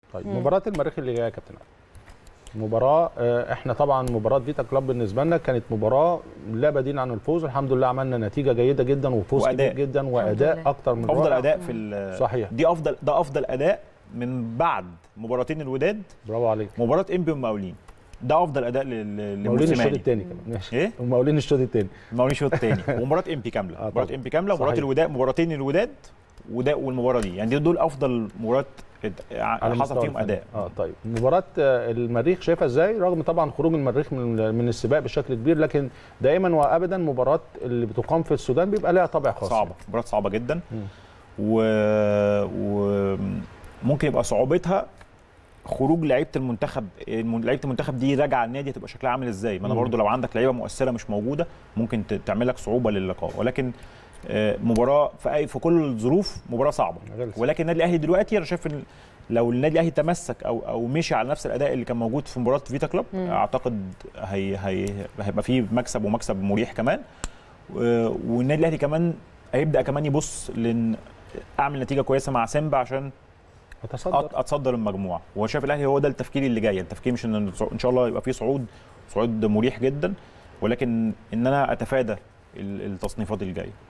طيب مباراه المريخ اللي جايه يا كابتن علي. مباراه آه، احنا طبعا مباراه فيتا كلاب بالنسبه لنا كانت مباراه لا بديل عن الفوز الحمد لله عملنا نتيجه جيده جدا وفوز وأداء. كبير جدا واداء لله. اكتر من افضل رائع. اداء في ال- صحيح. دي افضل ده افضل اداء من بعد مباراتين الوداد برافو عليك مباراه انبي والمقاولين ده افضل اداء لل- مقاولين الشوط لموسيماني الثاني كمان ماشي ايه ومقاولين الشوط الثاني المقاولين الشوط الثاني ومباراه امبي كامله آه مباراه طبعا. امبي كامله ومباراه صحيح. الوداد مباراتين الوداد وده والمباراه دي يعني دول افضل مباريات على حصل مستوى فيهم الفني. اداء اه طيب مباراه آه، المريخ شايفها ازاي رغم طبعا خروج المريخ من من السباق بشكل كبير لكن دائما وابدا مباراه اللي بتقام في السودان بيبقى لها طابع خاص صعبه مباراه صعبه جدا مم. و... وممكن يبقى صعوبتها خروج لعيبه المنتخب الم- لعيبه المنتخب دي راجعه النادي هتبقى شكلها عامل ازاي ما انا مم. برضو لو عندك لعيبه مؤثره مش موجوده ممكن ت- تعمل لك صعوبه للقاء ولكن آه، مباراه في اي في كل الظروف مباراه صعبه غلسة. ولكن النادي الاهلي دلوقتي انا شايف ان لو النادي الاهلي تمسك او او مشي على نفس الاداء اللي كان موجود في مباراه فيتا كلوب مم. اعتقد هي هي هيبقى فيه مكسب ومكسب مريح كمان و- والنادي الاهلي كمان هيبدا كمان يبص لان اعمل نتيجه كويسه مع سيمبا عشان هتصدر أت- اتصدر المجموعه وهو شايف الاهلي هو ده التفكير اللي جاي التفكير مش ان ان شاء الله يبقى فيه صعود صعود مريح جدا ولكن ان انا اتفادى ال- التصنيفات اللي جايه